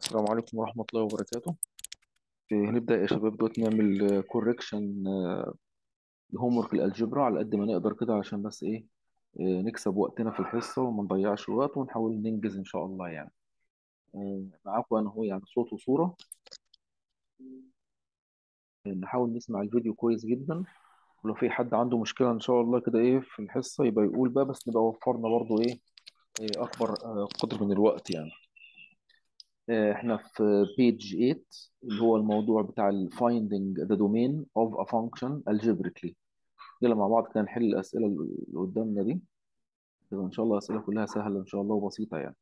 السلام عليكم ورحمة الله وبركاته إيه، هنبدأ يا شباب دلوقتي نعمل كوركشن لهوم ورك الألجبرا على قد ما نقدر كده عشان بس إيه إيه، نكسب وقتنا في الحصة وما نضيعش وقت ونحاول ننجز إن شاء الله يعني إيه، معاكم أنا هو يعني صوت وصورة إيه، نحاول نسمع الفيديو كويس جدا ولو في حد عنده مشكلة إن شاء الله كده إيه في الحصة يبقى يقول بقى بس نبقى وفرنا برضو إيه إيه، أكبر آه، قدر من الوقت يعني آه، احنا في page 8 اللي هو الموضوع بتاع ال finding the domain of a function algebraically يلا مع بعض كده نحل الأسئلة اللي قدامنا دي تبقى إن شاء الله الأسئلة كلها سهلة إن شاء الله وبسيطة يعني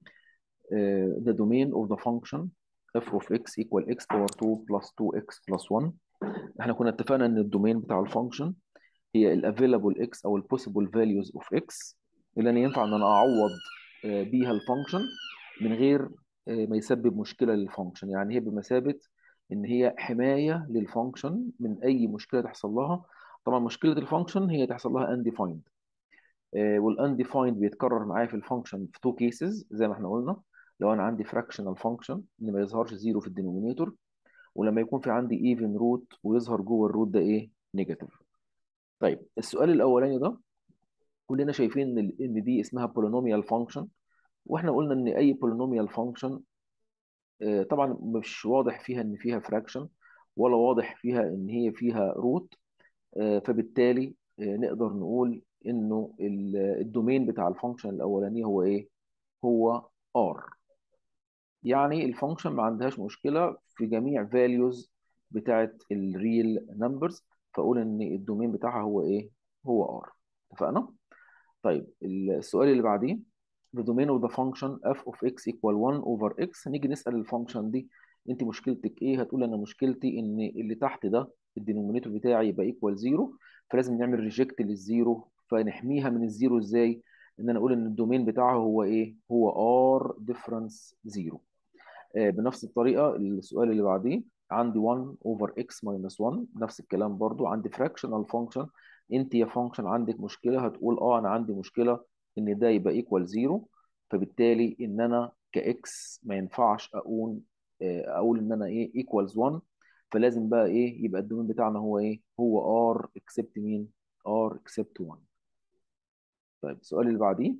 آه، the domain of the function f of x equal x power 2 plus 2x plus 1 احنا كنا اتفقنا ان الدومين بتاع الفانكشن هي ال available x او ال possible values of x اللي انا ينفع ان انا اعوض آه، بيها الفانكشن من غير آه، ما يسبب مشكله للفانكشن يعني هي بمثابه ان هي حمايه للفانكشن من اي مشكله تحصل لها طبعا مشكله الفانكشن هي تحصل لها undefined والundefined بيتكرر معايا في الفانكشن في تو كيسز زي ما احنا قلنا لو انا عندي fractional function ان ما يظهرش زيرو في الدينومينيتور ولما يكون في عندي even root ويظهر جوه الروت ده ايه نيجاتيف طيب السؤال الاولاني ده كلنا شايفين ان ان دي اسمها polynomial function واحنا قلنا ان اي polynomial function آه، طبعا مش واضح فيها ان فيها fraction ولا واضح فيها ان هي فيها روت فبالتالي آه، نقدر نقول انه ال- الدومين بتاع الفانكشن الاولاني هو ايه هو r يعني الفانكشن ما عندهاش مشكله في جميع values بتاعت الريل نمبرز فاقول ان الدومين بتاعها هو ايه هو r اتفقنا طيب السؤال اللي بعديه the domain of the function f of x equal 1 over x نيجي نسأل الفانكشن دي انت مشكلتك ايه هتقول انا مشكلتي ان اللي تحت ده الدينومينيتور بتاعي يبقى equal 0 فلازم نعمل ريجكت للزيرو فنحميها من الزيرو ازاي ان انا اقول ان الدومين بتاعها هو ايه هو r difference 0 آه، بنفس الطريقة السؤال اللي بعديه عندي 1 over x minus 1 نفس الكلام برضو عندي fractional function انت يا function عندك مشكلة هتقول اه انا عندي مشكلة ان ده يبقى equal 0 فبالتالي ان انا كx ما ينفعش اقول آه، اقول ان انا ايه equals 1 فلازم بقى ايه يبقى الدومين بتاعنا هو ايه هو r except مين r except 1 طيب السؤال اللي بعديه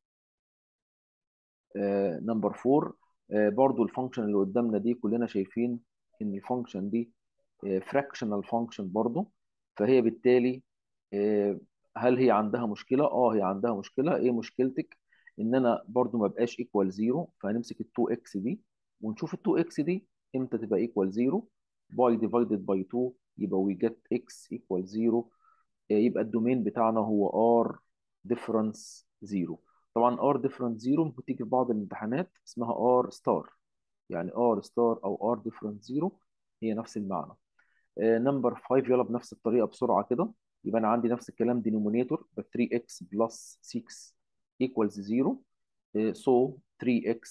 نمبر 4 آه، برضو الفانكشن اللي قدامنا دي كلنا شايفين ان الفانكشن دي فراكشنال فانكشن برضو فهي بالتالي آه، هل هي عندها مشكله اه هي عندها مشكله ايه مشكلتك ان انا برضو ما بقاش ايكوال زيرو فهنمسك ال 2 اكس دي ونشوف ال 2 اكس دي امتى تبقى ايكوال زيرو باي ديفايدد باي 2 يبقى وي جيت اكس ايكوال زيرو يبقى الدومين بتاعنا هو r difference 0 طبعا r difference 0 ممكن تيجي في بعض الامتحانات اسمها r star يعني r star او r difference 0 هي نفس المعنى نمبر 5 يلا بنفس الطريقه بسرعه كده يبقى انا عندي نفس الكلام denominator ب 3x plus 6 equals 0 آه، so 3x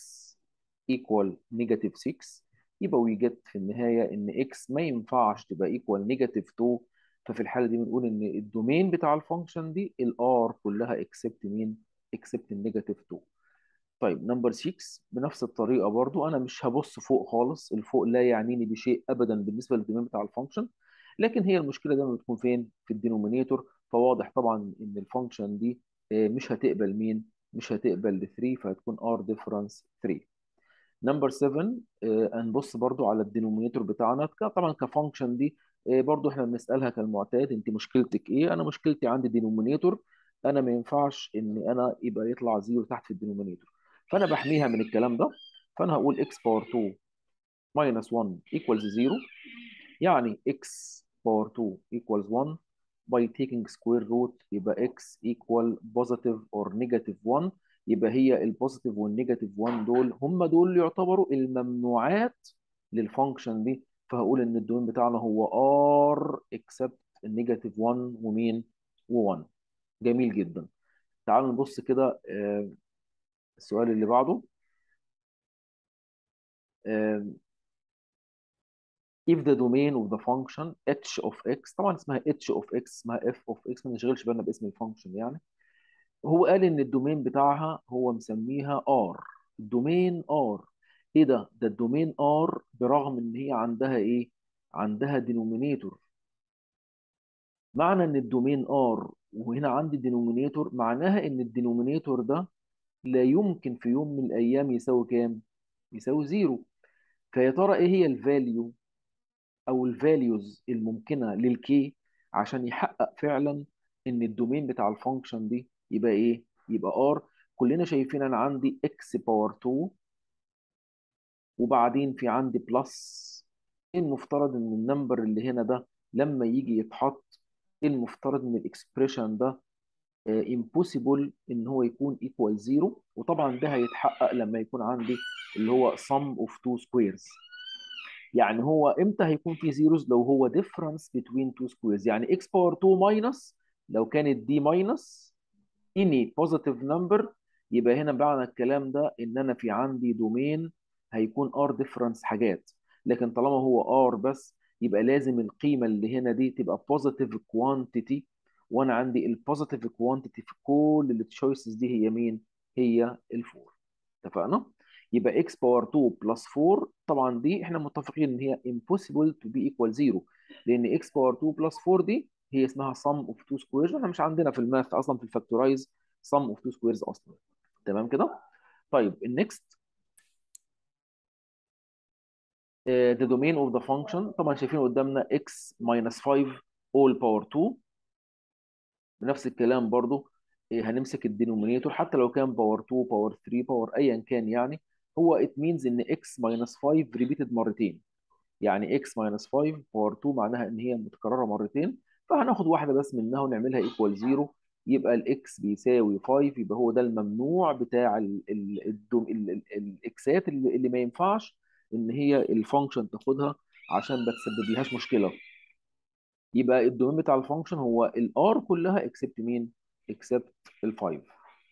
equal negative 6 يبقى we get في النهايه ان x ما ينفعش تبقى equal negative 2 ففي الحاله دي بنقول ان الدومين بتاع الفانكشن دي الار كلها except مين except النيجاتيف 2 طيب نمبر 6 بنفس الطريقه برضو انا مش هبص فوق خالص الفوق لا يعنيني بشيء ابدا بالنسبه للدومين بتاع الفانكشن لكن هي المشكله دايما بتكون فين في الدينومينيتور فواضح طبعا ان الفانكشن دي آه، مش هتقبل مين مش هتقبل 3 فهتكون ار ديفرنس 3 نمبر 7 آه، هنبص برضو على الدينومينيتور بتاعنا ك- طبعا كفانكشن دي آه، برضو احنا بنسالها كالمعتاد انت مشكلتك ايه انا مشكلتي عندي دينومينيتور انا ما ينفعش ان انا يبقى يطلع زيرو تحت في الدينومينيتور فانا بحميها من الكلام ده فانا هقول x باور 2 minus 1 equals 0 يعني x باور 2 equals 1 by taking square root يبقى x equal positive or negative 1 يبقى هي البوزيتيف والنيجاتيف 1 دول هم دول اللي يعتبروا الممنوعات للفانكشن دي فهقول ان الدومين بتاعنا هو r except النيجاتيف 1 ومين و1 جميل جدا تعالوا نبص كده آه، السؤال اللي بعده آه، if the domain of the function h of x طبعا اسمها h of x اسمها f of x ما نشغلش بالنا باسم الفانكشن يعني هو قال ان الدومين بتاعها هو مسميها r الدومين r ايه ده ده الدومين ار برغم ان هي عندها ايه عندها دينومينيتور معنى ان الدومين ار وهنا عندي دينومينيتور معناها ان الدينومينيتور ده لا يمكن في يوم من الايام يساوي كام يساوي زيرو فيا ترى ايه هي الفاليو او الفاليوز الممكنه للكي عشان يحقق فعلا ان الدومين بتاع الفانكشن دي يبقى ايه يبقى ار كلنا شايفين انا عندي اكس باور 2 وبعدين في عندي بلس المفترض ان النمبر اللي هنا ده لما يجي يتحط المفترض ان الاكسبريشن ده امبوسيبل ان هو يكون ايكوال زيرو وطبعا ده هيتحقق لما يكون عندي اللي هو sum of two squares يعني هو امتى هيكون في زيروز لو هو difference between two squares يعني x power 2 minus لو كانت دي minus any positive number يبقى هنا معنى الكلام ده ان انا في عندي دومين هيكون r difference حاجات لكن طالما هو r بس يبقى لازم القيمة اللي هنا دي تبقى positive quantity وانا عندي البوزيتيف كوانتيتي في كل التشويسز دي هي مين؟ هي الفور اتفقنا؟ يبقى x باور 2 بلس 4 طبعا دي احنا متفقين ان هي impossible to be equal 0 لان x باور 2 بلس 4 دي هي اسمها sum of two squares واحنا مش عندنا في الماث اصلا في الفاكتورايز sum of two squares اصلا تمام كده؟ طيب النكست uh, the domain of the function طبعا شايفين قدامنا x minus 5 all power 2 بنفس الكلام برضو إيه، هنمسك الدينومينيتور حتى لو كان باور 2 باور 3 باور ايا كان يعني هو it means ان x minus 5 repeated مرتين يعني x minus 5 باور 2 معناها ان هي متكرره مرتين فهناخد واحده بس منها ونعملها ايكوال 0 يبقى الاكس بيساوي 5 يبقى هو ده الممنوع بتاع ال- ال- الدوم- ال- ال- الاكسات اللي اللي ما ينفعش ان هي الفانكشن تاخدها عشان ما تسبب لهاش مشكله يبقى الدومين بتاع الفانكشن هو الار كلها اكسبت مين؟ اكسبت ال5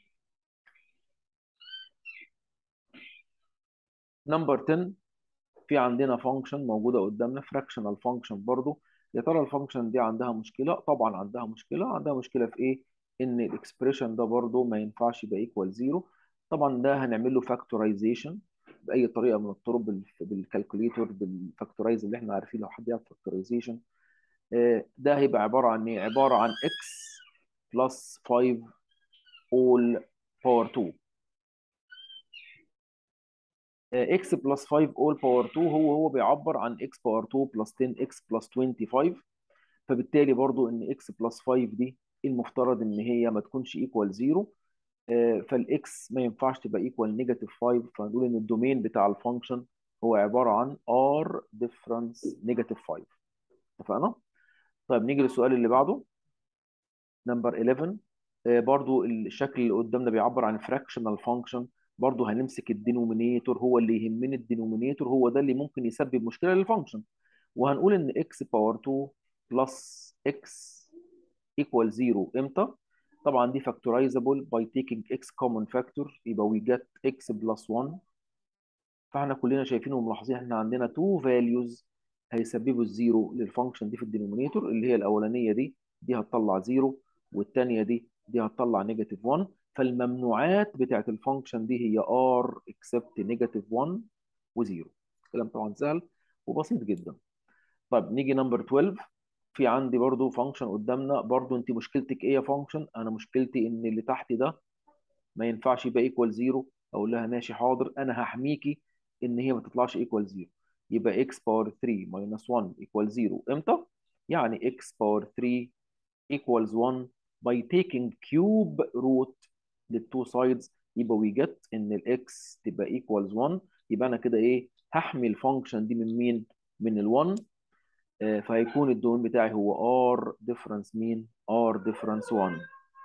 نمبر 10 في عندنا فانكشن موجوده قدامنا فراكشنال فانكشن برضو يا ترى الفانكشن دي عندها مشكله طبعا عندها مشكله عندها مشكله في ايه ان الاكسبريشن ده برضو ما ينفعش يبقى ايكوال زيرو طبعا ده هنعمل له فاكتورايزيشن باي طريقه من الطرق بال- بالكالكوليتور بالفاكتورايز اللي احنا عارفين لو حد يعرف فاكتورايزيشن ده هيبقى عباره عن ايه عباره عن x بلس 5 all باور 2 x بلس 5 all باور 2 هو هو بيعبر عن x باور 2 بلس 10 x بلس 25 فبالتالي برضو ان x بلس 5 دي المفترض ان هي ما تكونش ايكوال 0 فالاكس ما ينفعش تبقى ايكوال نيجاتيف 5 فنقول ان الدومين بتاع الفانكشن هو عباره عن r difference نيجاتيف 5 اتفقنا؟ طيب نيجي للسؤال اللي بعده نمبر 11 آه، برضو الشكل اللي قدامنا بيعبر عن فراكشنال فانكشن برضو هنمسك الدينومينيتور هو اللي يهمني الدينومينيتور هو ده اللي ممكن يسبب مشكله للفانكشن وهنقول ان x باور 2 بلس x equal 0 امتى طبعا دي factorizable by taking x common factor يبقى we get x plus 1 فاحنا كلنا شايفين وملاحظين احنا عندنا two values هيسببوا الزيرو للفانكشن دي في الدينومينيتور اللي هي الاولانيه دي دي هتطلع زيرو والثانيه دي دي هتطلع نيجاتيف 1 فالممنوعات بتاعت الفانكشن دي هي r except نيجاتيف 1 و0 كلام طبعا سهل وبسيط جدا طيب نيجي نمبر 12 في عندي برضو فانكشن قدامنا برضو انت مشكلتك ايه يا فانكشن انا مشكلتي ان اللي تحت ده ما ينفعش يبقى ايكوال زيرو اقول لها ماشي حاضر انا هحميكي ان هي ما تطلعش ايكوال زيرو يبقى x باور 3 minus 1 equal 0 امتى؟ يعني x باور 3 equals 1 by taking cube root للتو sides يبقى we get ان ال x تبقى equals 1 يبقى انا كده ايه هحمي الفانكشن دي من مين؟ من ال 1 آه، فهيكون الدومين بتاعي هو r difference مين؟ r difference 1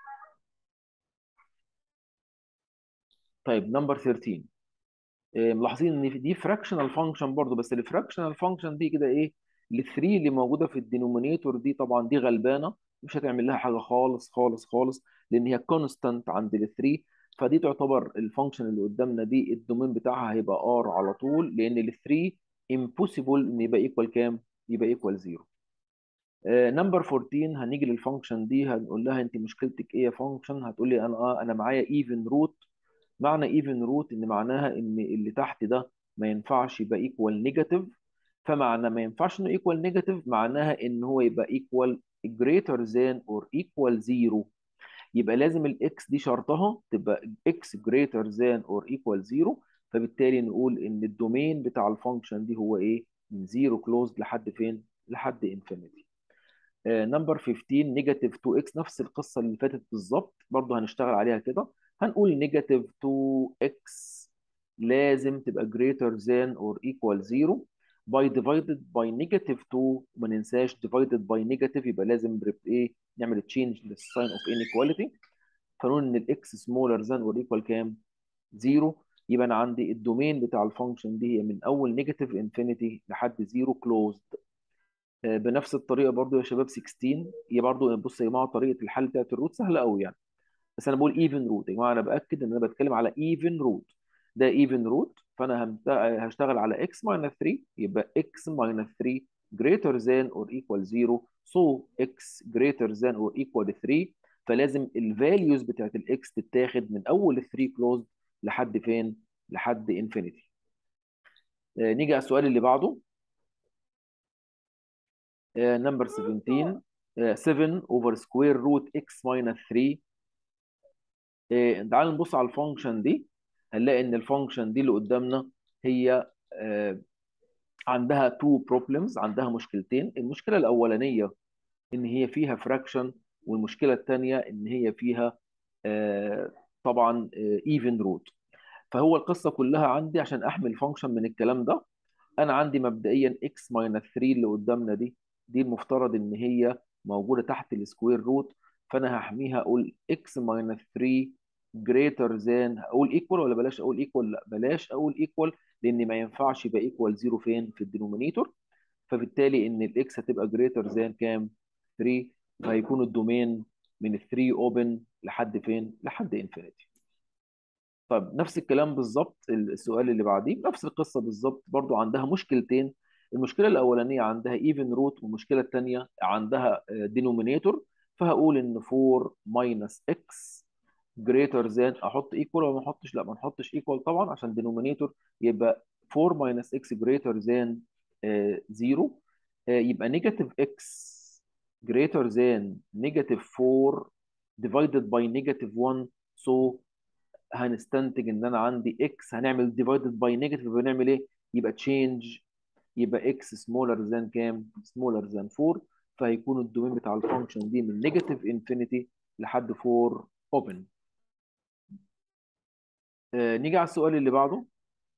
طيب نمبر 13 آه، ملاحظين ان دي فراكشنال فانكشن برضو بس الفراكشنال فانكشن دي كده ايه ال 3 اللي موجوده في الدينومينيتور دي طبعا دي غلبانه مش هتعمل لها حاجه خالص خالص خالص لان هي كونستانت عند ال 3 فدي تعتبر الفانكشن اللي قدامنا دي الدومين بتاعها هيبقى ار على طول لان ال 3 امبوسيبل ان يبقى ايكوال كام؟ يبقى ايكوال 0 نمبر 14 هنيجي للفانكشن دي هنقول لها انت مشكلتك ايه يا فانكشن هتقول لي انا اه انا معايا ايفن روت معنى ايفن روت ان معناها ان اللي تحت ده ما ينفعش يبقى ايكوال نيجاتيف فمعنى ما ينفعش انه ايكوال نيجاتيف معناها ان هو يبقى ايكوال greater than or equal zero يبقى لازم الاكس دي شرطها تبقى x greater than or equal zero فبالتالي نقول ان الدومين بتاع الفانكشن دي هو ايه من زيرو كلوزد لحد فين لحد انفينيتي نمبر 15 نيجاتيف 2 اكس نفس القصه اللي فاتت بالظبط برضه هنشتغل عليها كده هنقول نيجاتيف 2 اكس لازم تبقى greater than or equal 0 by divided by negative 2 وما ننساش divided by negative يبقى لازم ايه نعمل تشينج للساين اوف inequality فنقول ان الاكس سمولر ذان اور ايكوال كام؟ 0 يبقى انا عندي الدومين بتاع الفانكشن دي هي من اول نيجاتيف انفينيتي لحد 0 كلوزد بنفس الطريقه برضو يا شباب 16 هي برضو بص يا جماعه طريقه الحل بتاعت الروت سهله قوي يعني بس انا بقول ايفن روت يا جماعه انا باكد ان انا بتكلم على ايفن روت ده ايفن روت فانا هشتغل على اكس ماينس 3 يبقى اكس ماينس 3 greater than or equal 0 so x greater than or equal 3 فلازم الفاليوز بتاعت الاكس تتاخد من اول 3 كلوزد لحد فين؟ لحد انفينيتي. آه نيجي على السؤال اللي بعده نمبر 17 آه 7 اوفر سكوير روت اكس ماينس 3 آه تعال نبص على الفانكشن دي هنلاقي ان الفانكشن دي اللي قدامنا هي آه عندها تو بروبلمز عندها مشكلتين المشكله الاولانيه ان هي فيها فراكشن والمشكله الثانيه ان هي فيها آه طبعا ايفن روت فهو القصه كلها عندي عشان احمل فانكشن من الكلام ده انا عندي مبدئيا x ماينس 3 اللي قدامنا دي دي المفترض ان هي موجوده تحت السكوير روت فانا هحميها اقول x ماينس 3 greater than اقول ايكوال ولا بلاش اقول ايكوال لا بلاش اقول ايكوال لان ما ينفعش يبقى ايكوال 0 فين في الدينومينيتور فبالتالي ان الاكس هتبقى greater than كام 3 فهيكون الدومين من 3 اوبن لحد فين لحد انفينيتي طب نفس الكلام بالظبط السؤال اللي بعديه نفس القصه بالظبط برضو عندها مشكلتين المشكله الاولانيه عندها ايفن روت والمشكله الثانيه عندها دينومينيتور فهقول ان 4 ماينس اكس جريتر ذان احط ايكوال ولا ما احطش لا ما نحطش ايكوال طبعا عشان دينومينيتور يبقى 4 ماينس اكس جريتر ذان 0 يبقى نيجاتيف اكس greater than negative 4 divided by negative 1 so هنستنتج ان انا عندي x هنعمل divided by negative يبقى نعمل ايه؟ يبقى change يبقى x smaller than كام؟ smaller than 4 فهيكون الدومين بتاع الفانكشن دي من negative infinity لحد 4 open. آه نيجي على السؤال اللي بعده.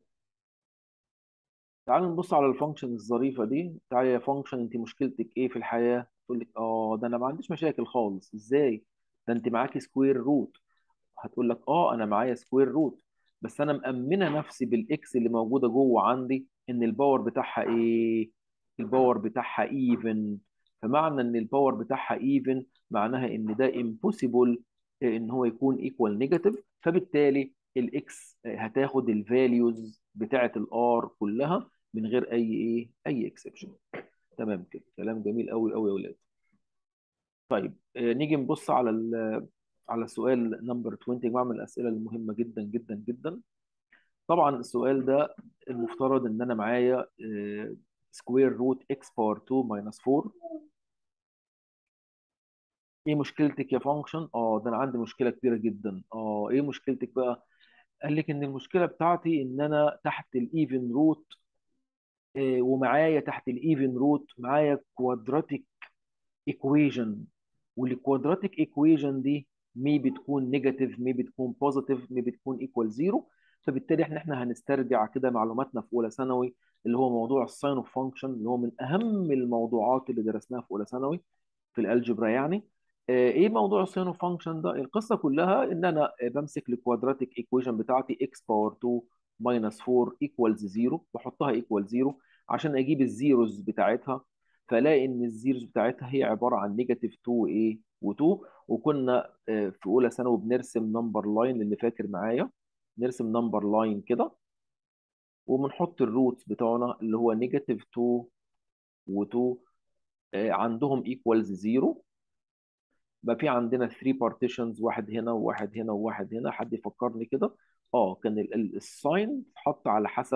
تعالوا نبص على الفانكشن الظريفه دي، تعالى يا فانكشن انت مشكلتك ايه في الحياه؟ تقول لك اه ده انا ما عنديش مشاكل خالص، ازاي؟ ده انت معاكي سكوير روت. هتقول لك اه انا معايا سكوير روت بس انا مأمنه نفسي بالاكس اللي موجوده جوه عندي ان الباور بتاعها ايه الباور بتاعها ايفن فمعنى ان الباور بتاعها ايفن معناها ان ده امبوسيبل ان هو يكون ايكوال نيجاتيف فبالتالي الاكس هتاخد الفاليوز بتاعه الار كلها من غير اي ايه اي اكسبشن تمام كده كلام جميل قوي قوي يا ولاد طيب نيجي نبص على على سؤال نمبر 20 يا جماعه من الاسئله المهمه جدا جدا جدا طبعا السؤال ده المفترض ان انا معايا سكوير روت اكس باور 2 ماينس 4 ايه مشكلتك يا فانكشن اه ده انا عندي مشكله كبيره جدا اه ايه مشكلتك بقى قال لك ان المشكله بتاعتي ان انا تحت الايفن روت ومعايا تحت الايفن روت معايا كوادراتيك ايكويجن والكوادراتيك ايكويجن دي مي بتكون نيجاتيف مي بتكون بوزيتيف مي بتكون ايكوال زيرو فبالتالي احنا احنا هنسترجع كده معلوماتنا في اولى ثانوي اللي هو موضوع الساين اوف فانكشن اللي هو من اهم الموضوعات اللي درسناها في اولى ثانوي في الالجبرا يعني ايه موضوع الساين اوف فانكشن ده القصه كلها ان انا بمسك الكوادراتيك ايكويشن بتاعتي اكس باور 2 ماينس 4 ايكوالز 0 بحطها ايكوال 0 عشان اجيب الزيروز بتاعتها فلاقي ان الزيروز بتاعتها هي عباره عن نيجاتيف 2 ايه و2 وكنا في اولى ثانوي بنرسم نمبر لاين اللي فاكر معايا نرسم نمبر لاين كده وبنحط الروتس بتوعنا اللي هو نيجاتيف 2 و2 عندهم ايكوالز 0 بقى في عندنا 3 بارتيشنز واحد هنا وواحد هنا وواحد هنا حد يفكرني كده اه كان الساين اتحط على حسب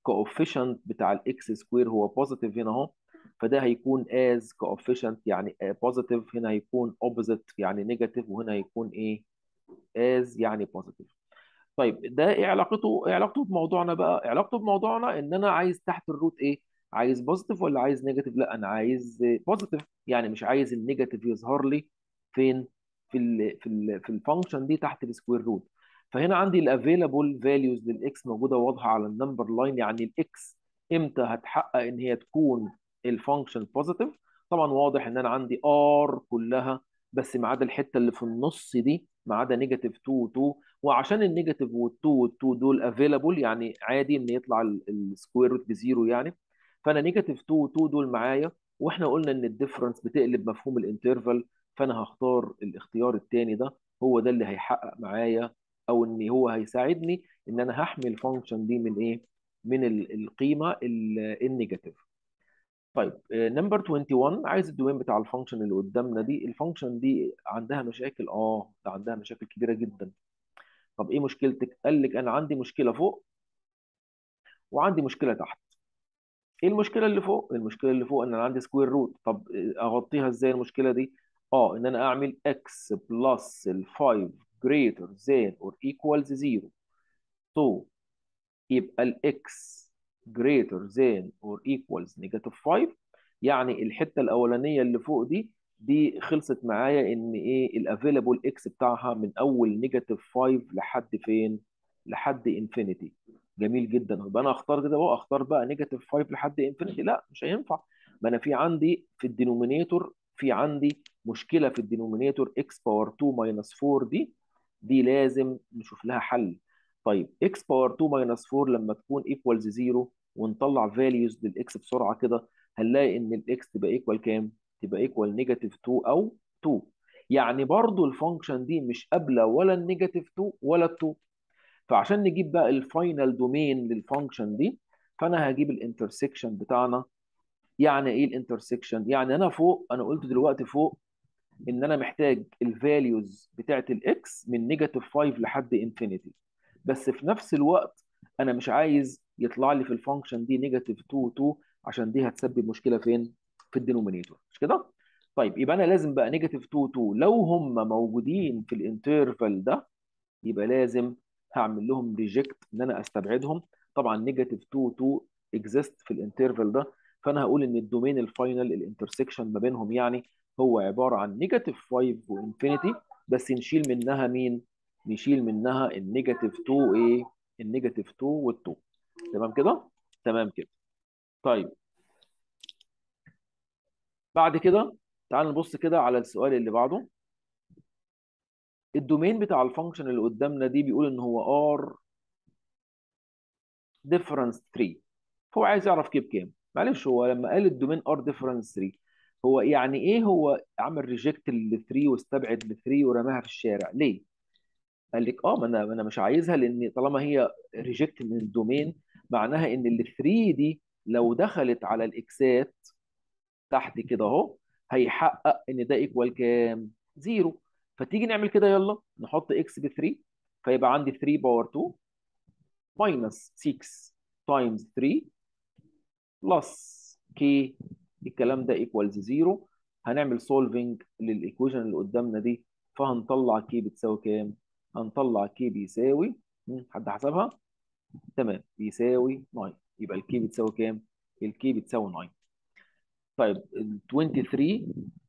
كوفيشنت بتاع الاكس سكوير هو بوزيتيف هنا اهو فده هيكون از كوفيشنت يعني بوزيتيف هنا هيكون اوبوزيت يعني نيجاتيف وهنا هيكون ايه از يعني بوزيتيف طيب ده ايه علاقته ايه علاقته بموضوعنا بقى علاقته بموضوعنا ان انا عايز تحت الروت ايه عايز بوزيتيف ولا عايز نيجاتيف لا انا عايز بوزيتيف يعني مش عايز النيجاتيف يظهر لي فين في ال في ال في الفانكشن دي تحت السكوير روت فهنا عندي الافيلابل فاليوز للاكس موجوده واضحه على النمبر لاين يعني الاكس امتى هتحقق ان هي تكون الفانكشن بوزيتيف طبعا واضح ان انا عندي ار كلها بس ما عدا الحته اللي في النص دي ما عدا نيجاتيف 2 2 وعشان النيجاتيف وال2 وال2 دول افيلابل يعني عادي ان يطلع السكوير روت بزيرو يعني فانا نيجاتيف 2 و2 دول معايا واحنا قلنا ان الديفرنس بتقلب مفهوم الانترفال فانا هختار الاختيار الثاني ده هو ده اللي هيحقق معايا او ان هو هيساعدني ان انا هحمي الفانكشن دي من ايه من ال- القيمه ال- النيجاتيف طيب نمبر 21 عايز الدومين بتاع الفانكشن اللي قدامنا دي الفانكشن دي عندها مشاكل اه ده عندها مشاكل كبيره جدا طب ايه مشكلتك قال لك انا عندي مشكله فوق وعندي مشكله تحت ايه المشكله اللي فوق المشكله اللي فوق ان انا عندي سكوير روت طب اغطيها ازاي المشكله دي اه ان انا اعمل x بلس ال 5 greater than or equals 0 so يبقى ال x greater than or equals negative 5 يعني الحته الاولانيه اللي فوق دي دي خلصت معايا ان ايه الافيلابل اكس بتاعها من اول نيجاتيف 5 لحد فين لحد انفينيتي جميل جدا يبقى انا اختار كده بقى اختار بقى نيجاتيف 5 لحد انفينيتي لا مش هينفع ما انا في عندي في الدينومينيتور في عندي مشكله في الدينومينيتور اكس باور 2 ماينس 4 دي دي لازم نشوف لها حل طيب اكس باور 2 ماينس 4 لما تكون ايكوالز 0 ونطلع فاليوز للاكس بسرعه كده هنلاقي ان الاكس تبقى ايكوال كام؟ تبقى ايكوال نيجاتيف 2 او 2 يعني برضو الفانكشن دي مش قابله ولا النيجاتيف 2 ولا ال 2 فعشان نجيب بقى الفاينل دومين للفانكشن دي فانا هجيب الانترسكشن بتاعنا يعني ايه الانترسكشن؟ يعني انا فوق انا قلت دلوقتي فوق ان انا محتاج الفاليوز بتاعت الاكس من نيجاتيف 5 لحد انفينيتي بس في نفس الوقت انا مش عايز يطلع لي في الفانكشن دي نيجاتيف 2 2 عشان دي هتسبب مشكله فين في الدينومينيتور مش كده طيب يبقى انا لازم بقى نيجاتيف 2 2 لو هم موجودين في الانترفال ده يبقى لازم هعمل لهم ريجكت ان انا استبعدهم طبعا نيجاتيف 2 2 اكزيست في الانترفال ده فانا هقول ان الدومين الفاينل الانترسكشن ما بينهم يعني هو عباره عن نيجاتيف 5 وانفينيتي بس نشيل منها مين نشيل منها النيجاتيف 2 ايه النيجاتيف 2 وال2 تمام كده تمام كده طيب بعد كده تعال نبص كده على السؤال اللي بعده الدومين بتاع الفانكشن اللي قدامنا دي بيقول ان هو r difference 3 فهو عايز يعرف كيف كام معلش هو لما قال الدومين r difference 3 هو يعني ايه هو عمل ريجكت لل 3 واستبعد ال 3 ورماها في الشارع ليه قال لك اه ما انا ما انا مش عايزها لان طالما هي ريجكت من الدومين معناها ان ال 3 دي لو دخلت على الاكسات تحت كده اهو هيحقق ان ده ايكوال كام؟ زيرو فتيجي نعمل كده يلا نحط اكس ب 3 فيبقى عندي 3 باور 2 ماينس 6 تايمز 3 بلس كي الكلام ده ايكوالز زيرو هنعمل سولفنج للايكويشن اللي قدامنا دي فهنطلع كي بتساوي كام؟ هنطلع كي بيساوي مم، حد حسبها؟ تمام بيساوي 9 يبقى الكي بتساوي كام؟ الكي بتساوي 9 طيب ال 23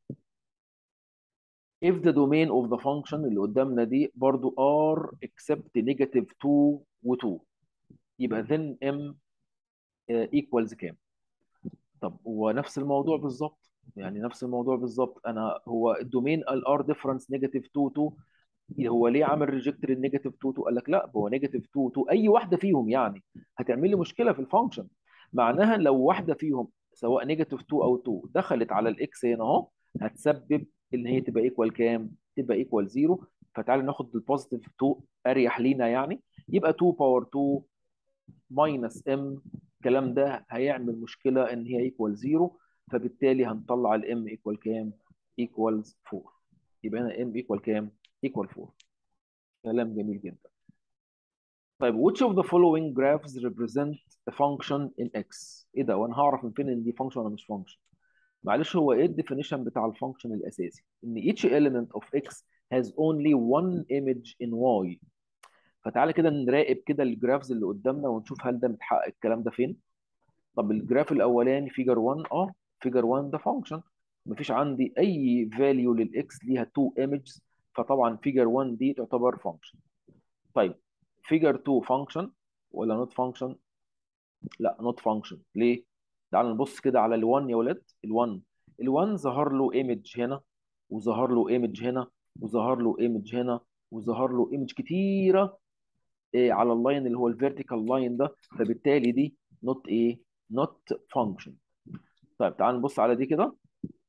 if the domain of the function اللي قدامنا دي برضو r except negative 2 و 2 يبقى then m آه، equals كام؟ طب هو نفس الموضوع بالظبط يعني نفس الموضوع بالظبط انا هو الدومين ال r difference negative 2 2 هو ليه عامل ريجكت للنيجاتيف 2 2 قال لك لا هو نيجاتيف 2 2 اي واحده فيهم يعني هتعمل لي مشكله في الفانكشن معناها لو واحده فيهم سواء نيجاتيف 2 او 2 دخلت على الاكس هنا اهو هتسبب ان هي تبقى ايكوال كام؟ تبقى ايكوال 0 فتعالى ناخد البوزيتيف 2 اريح لينا يعني يبقى 2 باور 2 ماينس ام الكلام ده هيعمل مشكله ان هي ايكوال 0 فبالتالي هنطلع الام ايكوال كام؟ ايكوالز 4 يبقى هنا ام ايكوال كام؟ ايكوال 4 كلام جميل جدا طيب which of the following graphs represent a function in x ايه ده وانا هعرف من فين ان دي function ولا مش function معلش هو ايه الديفينيشن بتاع الفانكشن الاساسي ان each element of x has only one image in y فتعالى كده نراقب كده الجرافز اللي قدامنا ونشوف هل ده متحقق الكلام ده فين طب الجراف الاولاني فيجر 1 اه فيجر 1 ده فانكشن مفيش عندي اي فاليو للاكس ليها 2 ايمجز فطبعا فيجر 1 دي تعتبر فانكشن طيب فيجر 2 فانكشن ولا نوت فانكشن لا نوت فانكشن ليه تعال نبص كده على ال1 يا ولاد ال1 ال1 ظهر له ايمج هنا وظهر له ايمج هنا وظهر له ايمج هنا وظهر له ايمج كتيره إيه على اللاين اللي هو الفيرتيكال لاين ده فبالتالي دي نوت ايه نوت فانكشن طيب تعال نبص على دي كده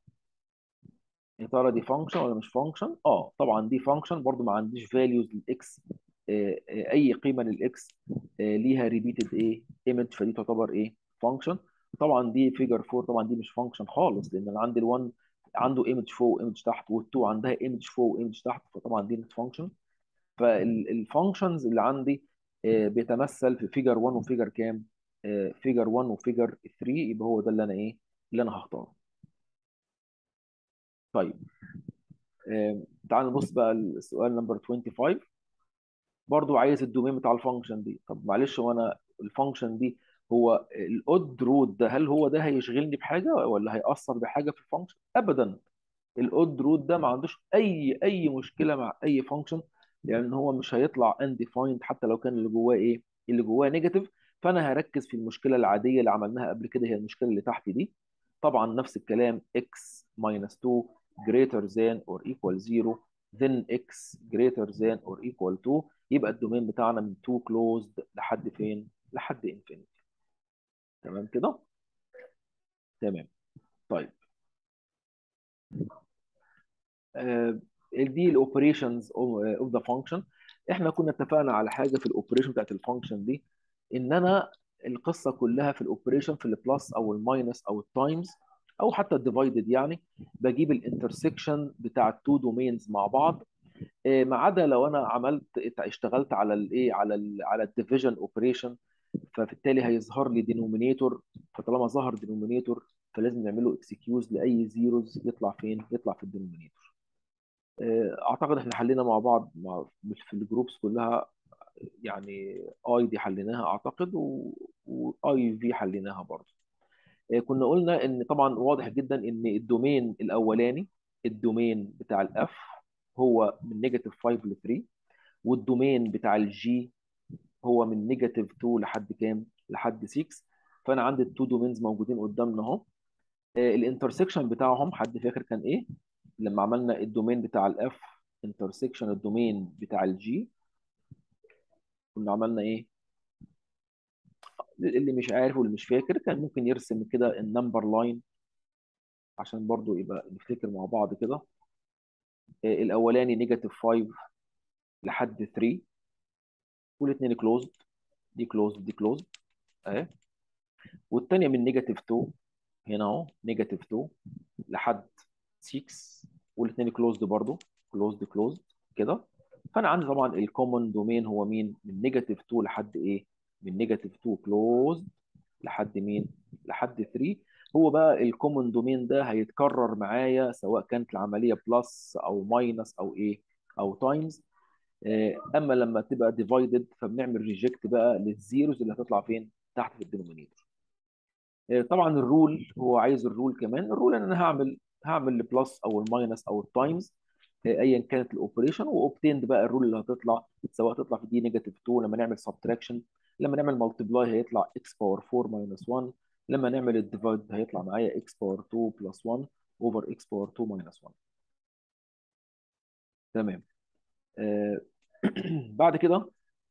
يا ترى دي فانكشن ولا مش فانكشن اه طبعا دي فانكشن برضو ما عنديش فاليوز للاكس اي قيمه للاكس ليها ريبيتد ايه ايمج فدي تعتبر ايه فانكشن طبعا دي فيجر 4 طبعا دي مش فانكشن خالص لان انا عندي ال1 عنده ايمج فوق وايمج تحت وال2 عندها ايمج فوق وايمج تحت فطبعا دي مش فانكشن فالفانكشنز اللي عندي آه، بيتمثل في فيجر 1 وفيجر كام فيجر 1 وفيجر 3 يبقى هو ده اللي انا ايه اللي انا هختاره طيب آه، تعال نبص بقى السؤال نمبر 25 برضو عايز الدومين بتاع الفانكشن دي طب معلش هو انا الفانكشن دي هو الاود رود ده هل هو ده هيشغلني بحاجه ولا هيأثر بحاجه في الفانكشن ابدا الاود رود ده ما عندوش اي اي مشكله مع اي فانكشن لان هو مش هيطلع undefined حتى لو كان اللي جواه ايه اللي جواه نيجاتيف فانا هركز في المشكله العاديه اللي عملناها قبل كده هي المشكله اللي تحت دي طبعا نفس الكلام x minus 2 greater than or equal 0 then x greater than or equal 2 يبقى الدومين بتاعنا من 2 closed لحد فين لحد infinity تمام كده تمام طيب آه، دي الاوبريشنز اوف ذا فانكشن احنا كنا اتفقنا على حاجه في الاوبريشن بتاعت الفانكشن دي ان انا القصه كلها في الاوبريشن في البلس او الماينس او التايمز او حتى الديفايدد يعني بجيب الانترسكشن بتاع التو دومينز مع بعض آه، ما عدا لو انا عملت اشتغلت على الايه على ال على الديفيجن اوبريشن فبالتالي هيظهر لي دينومينيتور فطالما ظهر دينومينيتور فلازم نعمله اكسكيوز لاي زيروز يطلع فين يطلع في الدينومينيتور آه، اعتقد احنا حلينا مع بعض مع في الجروبس كلها يعني اي دي حليناها اعتقد واي في حليناها برضه آه، كنا قلنا ان طبعا واضح جدا ان الدومين الاولاني الدومين بتاع الاف هو من نيجاتيف 5 ل 3 والدومين بتاع الجي هو من نيجاتيف 2 لحد كام لحد 6 فانا عندي التو دومينز موجودين قدامنا اهو الانترسكشن بتاعهم حد فاكر كان ايه لما عملنا الدومين بتاع الاف انترسكشن الدومين بتاع الجي كنا عملنا ايه اللي مش عارف واللي مش فاكر كان ممكن يرسم كده النمبر لاين عشان برضو يبقى نفتكر مع بعض كده آه، الاولاني نيجاتيف 5 لحد 3 والاثنين كلوزد دي كلوزد دي كلوزد اهي والثانيه من نيجاتيف 2 هنا اهو نيجاتيف 2 لحد 6 والاثنين كلوزد برضو كلوزد كلوزد كده فانا عندي طبعا الكومن دومين هو مين من نيجاتيف 2 لحد ايه من نيجاتيف 2 كلوزد لحد مين لحد 3 هو بقى الكومن دومين ده هيتكرر معايا سواء كانت العمليه بلس او ماينس او ايه او تايمز اما لما تبقى ديفايدد فبنعمل ريجكت بقى للزيروز اللي هتطلع فين تحت في الدينومينيتور آه، طبعا الرول هو عايز الرول كمان الرول ان انا هعمل هعمل البلس او الماينس او التايمز ايا كانت الاوبريشن واوبتيند بقى الرول اللي هتطلع سواء تطلع في دي نيجاتيف 2 لما نعمل سبتراكشن لما نعمل مالتبلاي هيطلع اكس باور 4 ماينس 1 لما نعمل الديفايد هيطلع معايا اكس باور 2 بلس 1 اوفر اكس باور 2 ماينس 1 تمام آه، بعد كده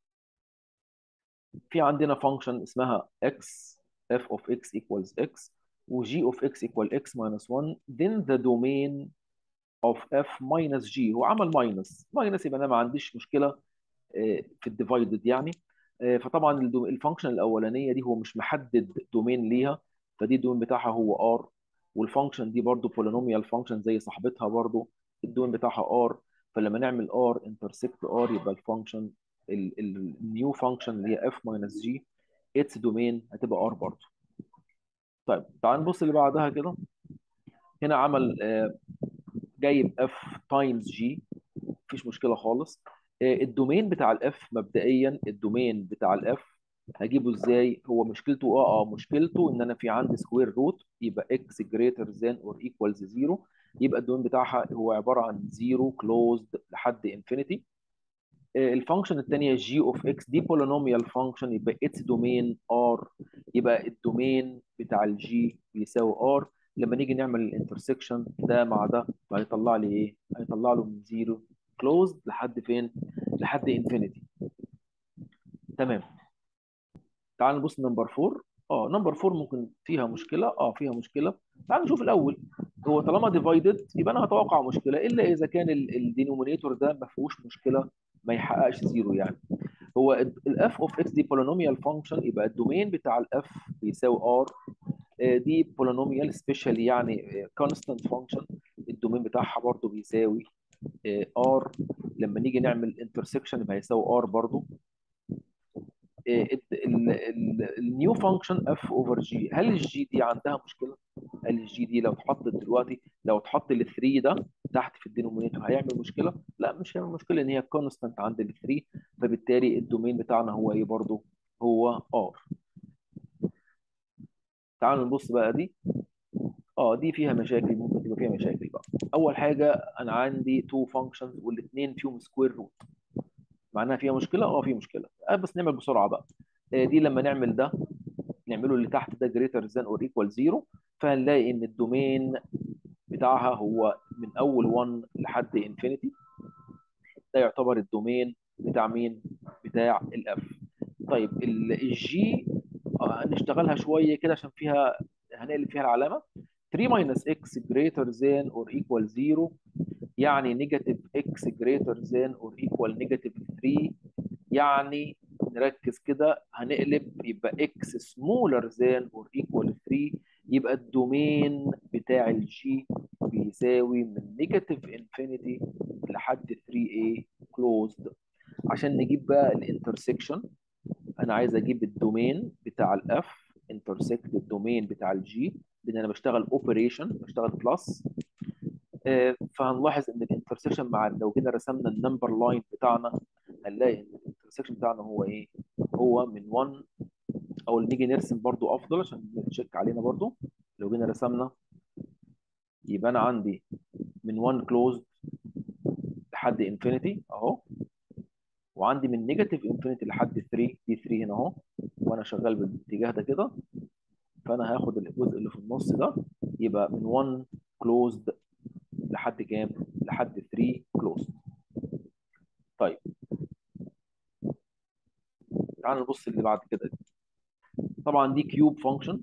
في عندنا فانكشن اسمها x f of x equals x و g of x equal x minus 1 then the domain of f minus g هو عمل ماينس ماينس يبقى انا ما عنديش مشكله آه، في الديفايدد يعني آه، فطبعا الدو- الفانكشن الاولانيه دي هو مش محدد دومين ليها فدي الدومين بتاعها هو r والفانكشن دي برضو بولينوميال فانكشن زي صاحبتها برضو الدومين بتاعها r فلما نعمل r intersect r يبقى الفانكشن النيو فانكشن اللي هي اف ماينس جي اتس دومين هتبقى ار برضه طيب تعال نبص اللي بعدها كده هنا عمل آه، جايب اف تايمز جي مفيش مشكله خالص آه، الدومين بتاع الاف مبدئيا الدومين بتاع الاف هجيبه ازاي هو مشكلته اه اه مشكلته ان انا في عندي سكوير روت يبقى اكس جريتر ذان اور ايكوالز زيرو يبقى الدومين بتاعها هو عباره عن زيرو كلوزد لحد انفينيتي الفانكشن الثانيه جي اوف اكس دي بولينوميال فانكشن يبقى اتس دومين ار يبقى الدومين بتاع الجي بيساوي ار لما نيجي نعمل الانترسكشن ده مع ده هيطلع لي ايه؟ هيطلع له من زيرو كلوزد لحد فين؟ لحد انفينيتي تمام تعال نبص نمبر 4 اه نمبر 4 ممكن فيها مشكله اه فيها مشكله تعال نشوف الاول هو طالما ديفايدد يبقى انا هتوقع مشكله الا اذا كان الدينومينيتور ده ما فيهوش مشكله ما يحققش زيرو يعني هو الاف اوف اكس دي بولينوميال فانكشن يبقى الدومين بتاع الاف بيساوي ار دي بولينوميال سبيشال يعني كونستانت فانكشن الدومين بتاعها برضو بيساوي ار لما نيجي نعمل انترسكشن يبقى هيساوي ار برضو النيو فانكشن اف اوفر جي هل الجي دي عندها مشكله؟ هل الجي دي لو اتحطت دلوقتي لو اتحط ال 3 ده تحت في الدينومينيتور هيعمل مشكله؟ لا مش هيعمل مشكله ان هي كونستانت عند ال 3 فبالتالي الدومين بتاعنا هو ايه برضه؟ هو ار. تعالوا نبص بقى دي اه دي فيها مشاكل ممكن تبقى فيها مشاكل بقى اول حاجه انا عندي تو فانكشنز والاثنين فيهم سكوير روت معناها فيها مشكله اه في مشكله آه بس نعمل بسرعه بقى آه دي لما نعمل ده نعمله اللي تحت ده greater than or equal 0 فهنلاقي ان الدومين بتاعها هو من اول 1 لحد انفينيتي ده يعتبر الدومين بتاع مين بتاع الاف طيب الجي هنشتغلها شويه كده عشان فيها هنقلب فيها العلامه 3 minus x greater than or equal 0 يعني نيجاتيف x greater than or equal نيجاتيف 3 يعني نركز كده هنقلب يبقى x smaller than or equal 3 يبقى الدومين بتاع الجي بيساوي من نيجاتيف انفينيتي لحد 3a closed عشان نجيب بقى الانترسكشن انا عايز اجيب الدومين بتاع الاف انترسكت الدومين بتاع الجي لان انا بشتغل اوبريشن بشتغل بلس فهنلاحظ ان الانترسكشن مع لو جينا رسمنا النمبر لاين بتاعنا هنلاقي ان الانترسكشن بتاعنا هو ايه؟ هو من 1 او نيجي نرسم برضو افضل عشان نتشيك علينا برضو لو جينا رسمنا يبقى انا عندي من 1 كلوزد لحد انفينيتي اهو وعندي من نيجاتيف انفينيتي لحد 3 دي 3 هنا اهو وانا شغال بالاتجاه ده كده فانا هاخد الجزء اللي في النص ده يبقى من 1 كلوزد لحد كام؟ لحد 3 كلوزد طيب تعال نبص اللي بعد كده دي. طبعا دي كيوب فانكشن